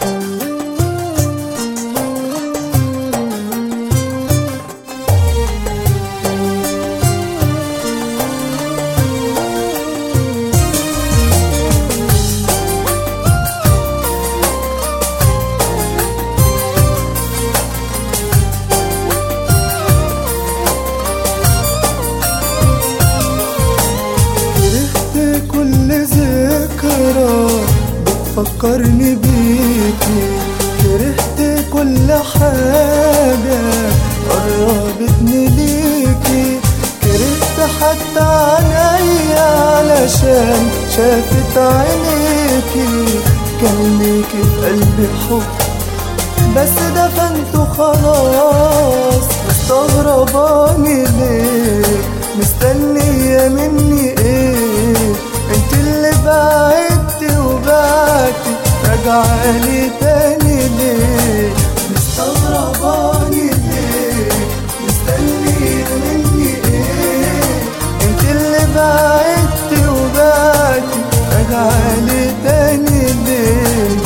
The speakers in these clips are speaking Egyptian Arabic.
كرهت كل ذكرى بتفكرني بيكي كرهت كل حاجة قربتني ليكي كرهت حتى عينيا علشان شافت عينيكي كان ليكي في قلبي حب بس دفنته خلاص مستغرباني ليه مستنية مني ايه انت اللي بعدتي وبعتي راجعالي تاني ليه مستغرباني ليه مستنية مني ايه انت اللي بعدتي وبعتي راجعالي تاني ليه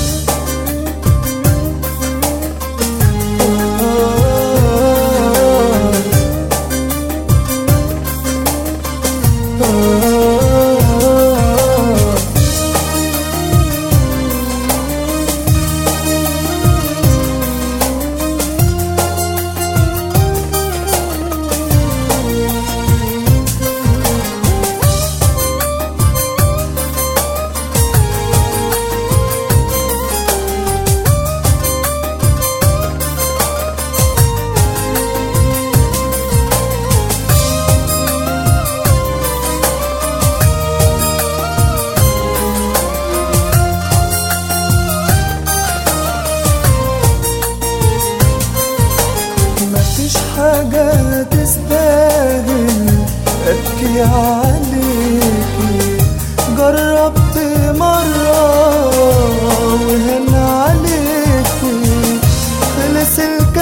مفيش حاجة تستاهل أبكي عليكي جربت مرة وهن عليكي خلص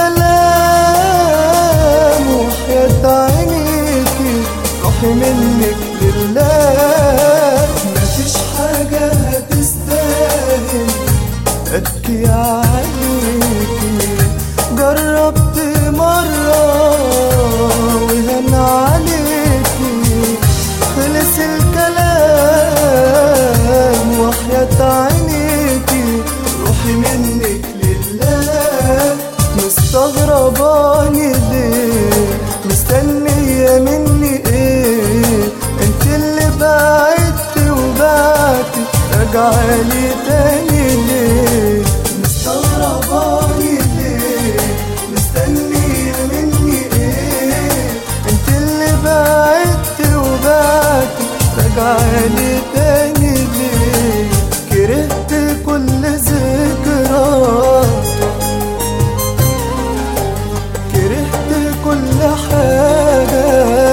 الكلام وحياة عينيكي روحي منك لله مفيش حاجة تستاهل أبكي عليكي جربت مرة وهن عليكي خلص الكلام وحياة عينيكي روحي منك لله مستغرباني ليه مستنية مني ايه انت اللي بعدتي وبعتي راجعالي تاني ليه مستغرباني ليه مستنية مني ايه انت اللي بعدتي وبعتي راجعالي تاني ليه كرهت كل ذكرى كرهت كل حاجة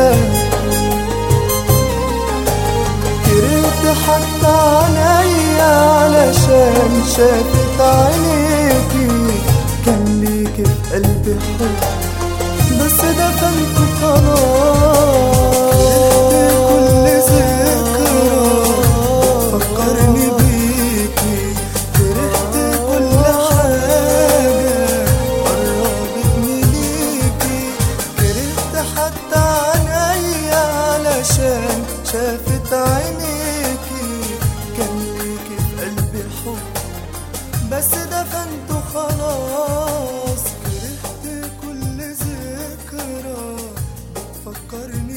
كرهت حتى عينيا علشان شافت عينيكي كان ليكي في قلبي حب بس دفنته خلاص كل ذكرى فكرني بيكي كرهت كل حاجة قربتني ليكي كرهت حتى عينيا علشان شافت عينيكي كان ليكي في قلبي حب بس دفنته خلاص كرهت كل ذكرى بتفكرني